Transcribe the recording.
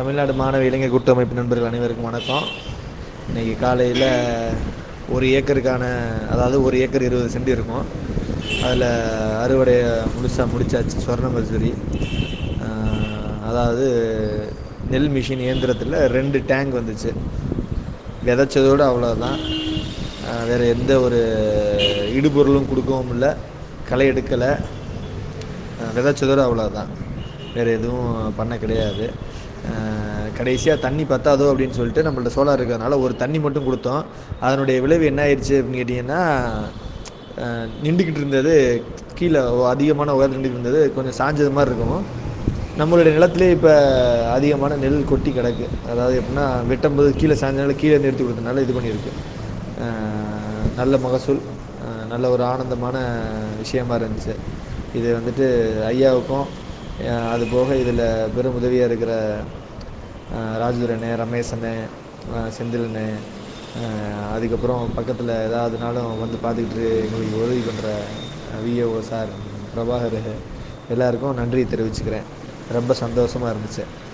தமிழ்நாடு மாணவ இளைஞர் கூட்டமைப்பு நண்பர்கள் அனைவருக்கும் வணக்கம் இன்றைக்கி காலையில் ஒரு ஏக்கருக்கான அதாவது ஒரு ஏக்கர் இருபது சென்ட் இருக்கும் அதில் அறுவடை முழுசாக முடிச்சாச்சு சொர்ண மசூரி அதாவது நெல் மிஷின் இயந்திரத்தில் ரெண்டு டேங்க் வந்துச்சு விதைச்சதோடு அவ்வளோதான் வேறு எந்த ஒரு இடுபொருளும் கொடுக்கவும் இல்லை களை எடுக்கலை விதைச்சதோடு அவ்வளோதான் வேறு எதுவும் பண்ண கிடையாது கடைசியாக தண்ணி பத்தாதோ அப்படின்னு சொல்லிட்டு நம்மள்ட்ட சோலார் இருக்கிறதுனால ஒரு தண்ணி மட்டும் கொடுத்தோம் அதனுடைய விளைவு என்ன ஆயிடுச்சு அப்படின்னு கேட்டிங்கன்னா நின்றுக்கிட்டு இருந்தது கீழே அதிகமான உயரம் நின்றுக்கிட்டு இருந்தது கொஞ்சம் சாஞ்சது மாதிரி இருக்கும் நம்மளுடைய நிலத்திலே இப்போ அதிகமான நெல் கொட்டி கிடக்கு அதாவது எப்படின்னா வெட்டும்போது கீழே சாஞ்சனால கீழே நிறுத்தி கொடுத்தனால இது பண்ணியிருக்கு நல்ல மகசூல் நல்ல ஒரு ஆனந்தமான விஷயமா இருந்துச்சு இது வந்துட்டு ஐயாவுக்கும் அது போக இதில் பெரும் உதவியாக இருக்கிற ராஜதுரண்ணே ரமேஷண்ணே செந்தில்ண்ணே அதுக்கப்புறம் பக்கத்தில் ஏதாவதுனாலும் வந்து பார்த்துக்கிட்டு எங்களுக்கு உதவி பண்ணுற விஏஓ சார் பிரபாகர் எல்லாருக்கும் நன்றி தெரிவிச்சுக்கிறேன் ரொம்ப சந்தோஷமாக இருந்துச்சு